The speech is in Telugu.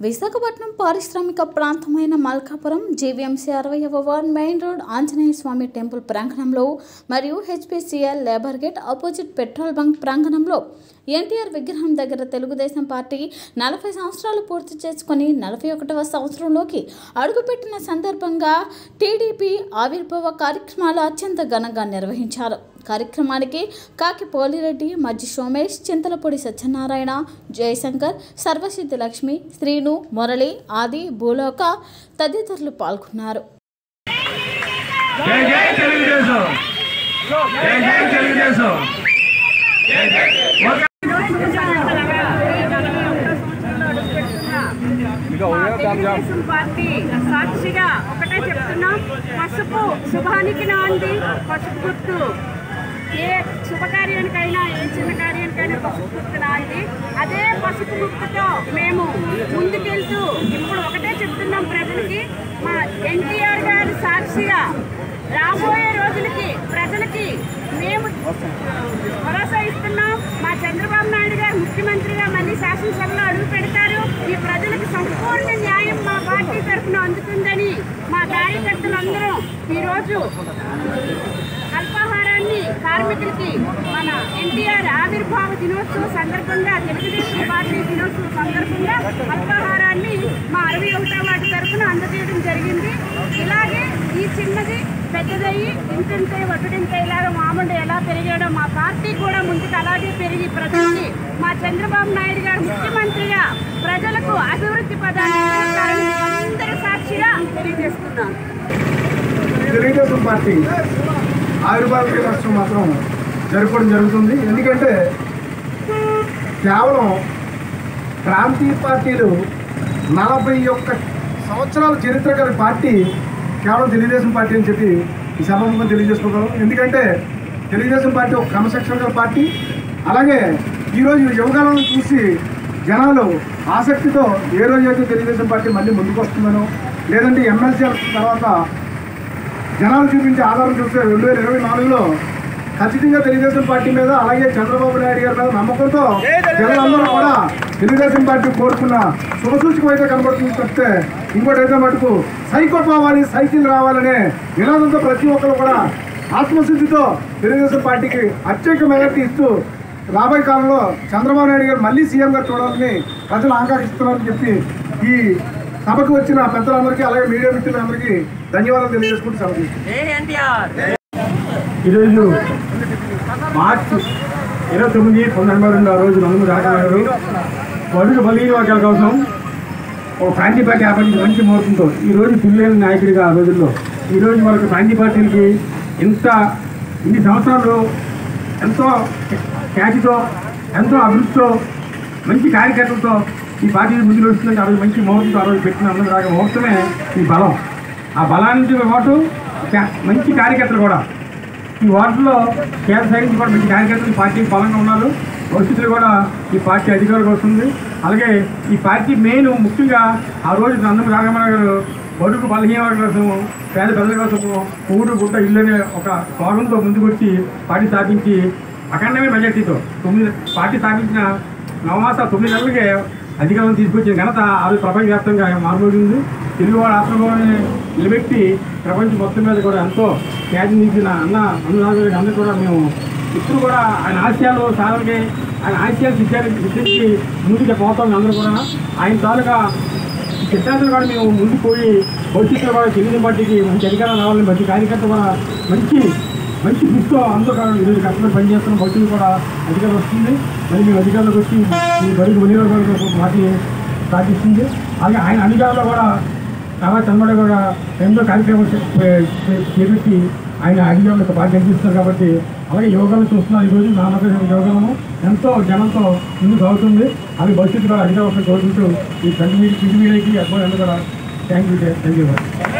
విశాఖపట్నం పారిశ్రామిక ప్రాంతమైన మల్కాపురం జీవీఎంసీ అరవైవ ward main road Anjaneya Swamy temple ప్రాంగణంలో మరియు HPCL labour gate opposite petrol bunk ప్రాంగణంలో ఎన్టీఆర్ విగ్రహం దగ్గర తెలుగుదేశం పార్టీ నలభై సంవత్సరాలు పూర్తి చేసుకుని నలభై ఒకటవ సంవత్సరంలోకి అడుగుపెట్టిన సందర్భంగా టీడీపీ ఆవిర్భావ కార్యక్రమాలు అత్యంత ఘనంగా నిర్వహించారు కార్యక్రమానికి కాకి పోలిరెడ్డి మజ్జి సోమేష్ చింతలపూడి సత్యనారాయణ జయశంకర్ సర్వసిద్ధి లక్ష్మి శ్రీను మురళి ఆది భూలోక తదితరులు పాల్గొన్నారు జై జై తెలుగుదేశం జై జై తెలుగుదేశం తెలుగుదేశం పార్టీ సాక్షిగా ఒకటే చెప్తున్నాం పసుపు శుభానికి నాంది పసుపు గుర్తు ఏ శుభకార్యానికైనా ఏ చిన్న కార్యానికైనా పసుపు గుర్తు నాంది అదే పసుపు గుర్తుతో మేము ముందుకెళ్తూ ఇప్పుడు ఒకటే చెప్తున్నాం ప్రజలకి మా ఎన్టీఆర్ గారి సాక్షిగా రాబోయే రోజులకి ప్రజలకి మేము భరోసా ఇస్తున్నాం మా చంద్రబాబు నాయుడు గారు ముఖ్యమంత్రిగా మళ్ళీ శాసనసభలో అడుగు పెడతారు ఈ ప్రజలకు సంపూర్ణ న్యాయం మా పార్టీ తరఫున అందుతుందని మా కార్యకర్తలందరూ ఈరోజు అల్పాహారాన్ని కార్మికులకి మన ఎన్టీఆర్ ఆవిర్భావ దినోత్సవం సందర్భంగా తెలుగుదేశం పార్టీ దినోత్సవం సందర్భంగా అల్పాహారాన్ని మా అరవై ఒకటో వాటి తరఫున అందజేయడం జరిగింది ఇలాగే ఈ చిన్నది పెద్దదయ్యి ఇంతింతే వడ్డింతే ఇలాగ మామూలు ఎలా పెరిగాడో మా పార్టీ కూడా ముందుకు అలాగే పెరిగి ప్రజలకి మా చంద్రబాబు నాయుడు గారు ముఖ్యమంత్రిగా ప్రజలకు అభివృద్ధి పదాన్ని అందరి సాక్షిగా తెలియజేస్తున్నాను తెలుగుదేశం పార్టీ ఆవిర్భావ దినోత్సవం మాత్రం జరపడం జరుగుతుంది ఎందుకంటే కేవలం ప్రాంతీయ పార్టీలు నలభై ఒక్క సంవత్సరాల చరిత్ర గల పార్టీ కేవలం తెలుగుదేశం పార్టీ అని చెప్పి ఈ సభాముఖం తెలియజేసుకోగలం ఎందుకంటే తెలుగుదేశం పార్టీ ఒక క్రమశిక్షణ గల పార్టీ అలాగే ఈరోజు యువకాలను చూసి జనాలు ఆసక్తితో ఏ రోజైతే తెలుగుదేశం పార్టీ మళ్ళీ ముందుకు వస్తుందనో లేదంటే ఎమ్మెల్సీ తర్వాత జనాలు చూపించే ఆధారం చూస్తే రెండు వేల ఇరవై నాలుగులో ఖచ్చితంగా తెలుగుదేశం పార్టీ మీద అలాగే చంద్రబాబు నాయుడు గారి మీద నమ్మకంతో జనాలందరూ కూడా తెలుగుదేశం పార్టీ కోరుకున్న శుభసూచకం అయితే కనబడుతుంది తప్పితే ఇంకోటైతే మటుకు సైకిల్ పోవాలి సైకిల్ రావాలనే నినాదంతో ప్రతి ఒక్కరు కూడా ఆత్మశుద్ధితో తెలుగుదేశం పార్టీకి అత్యధిక మెజార్టీ ఇస్తూ రాబోయే కాలంలో చంద్రబాబు నాయుడు గారు మళ్ళీ సీఎంగా చూడాలని ప్రజలు ఆకాంక్షిస్తున్నారని చెప్పి ఈ సభకు వచ్చిన పెద్దలందరికీ అలాగే మీడియా మిత్రులందరికీ ధన్యవాదాలు తెలియజేసుకుంటూ సెలవు తీసుకుంటున్నాను. ఈరోజు మార్చి ఇరవై తొమ్మిది పంతొమ్మిది రెండు ఆ రోజు నందమూరి రాజాగారు బడుగు బలీన వర్గాల కోసం ఒక ప్రాంతీయ పార్టీ ఆపడించి మంచి ముహూర్తంతో ఈ రోజు పిల్లల నాయకుడిగా ఆ రోజుల్లో ఈ రోజు వరకు ప్రాంతీయ పార్టీలకి ఇంత ఇన్ని సంవత్సరాలు ఎంతో ఖ్యాతితో ఎంతో అభివృద్ధితో మంచి కార్యకర్తలతో ఈ పార్టీ ముందుకు వస్తుందంటే ఆ రోజు మంచి ముహూర్తంతో ఆ రోజు పెట్టిన అందరూ రాక ముహూర్తమే ఈ బలం ఆ బలానికి ఓటు కా- మంచి కార్యకర్తలు కూడా ఈ వార్డులో కేంద్ర సైడ్ నుంచి కూడా మంచి కార్యకర్తలు ఈ పార్టీకి బలంగా ఉన్నారు భవిష్యత్తులో కూడా ఈ పార్టీ అధికారులకు వస్తుంది అలాగే ఈ పార్టీ మెయిన్ ముఖ్యంగా ఆ రోజు నందమూరి రాఘమణ గారు బడుగు బలహీన వర్గాల కోసం పేద ప్రజల కోసం ఊరు గుట్ట ఇల్లు అనే ఒక స్లోగంతో ముందుకు వచ్చి పార్టీ స్థాపించి అఖండమే మెజార్టీతో తొమ్మిది పార్టీ స్థాపించిన నవమాస తొమ్మిది నెలలకే అధికారం తీసుకొచ్చిన ఘనత ఆ రోజు ప్రపంచవ్యాప్తంగా మారుమోగింది తెలుగువాడు ఆత్మగౌరవాన్ని నిలబెట్టి ప్రపంచం మొత్తం మీద కూడా ఎంతో ఖ్యాతి నిలిచిన అన్న అన్నదాని అందరూ కూడా మేము ఇప్పుడు కూడా ఆయన ఆశయాలు సాధనకి ఆయన ఆశయాలు సిద్ధాన్ని సిద్ధించి ముందుకు పోతాం అందరూ కూడా ఆయన తాలూకా సిద్ధాంతాలు కూడా మేము ముందుకు పోయి భవిష్యత్తులో కూడా తెలుగుదేశం పార్టీకి మంచి అధికారం రావాలని మంచి కార్యకర్త కూడా మంచి మంచి దృష్టితో అందరూ కూడా ఈరోజు కష్టపడి పనిచేస్తున్న భవిష్యత్తు కూడా అధికారం వస్తుంది మరి మేము అధికారంలోకి వచ్చి ఈ బడికి వినియోగ పార్టీ సాధిస్తుంది అలాగే ఆయన అధికారంలో కూడా చాలా చంద్రబాబు కూడా ఎంతో కార్యక్రమాలు చే- చే- చేపట్టి ఆయన అధికారులకు బాగా కనిపిస్తున్నారు కాబట్టి అలాగే యోగాలు చూస్తున్నారు ఈరోజు నామకరణ యోగాలను ఎంతో జనంతో ముందుకు అవుతుంది అలాగే భవిష్యత్తు కూడా అధికారులకు కోరుకుంటూ ఈ కంటి మీడియాకి అబ్బాయి అందరూ కూడా థ్యాంక్ యూ థ్యాంక్ యూ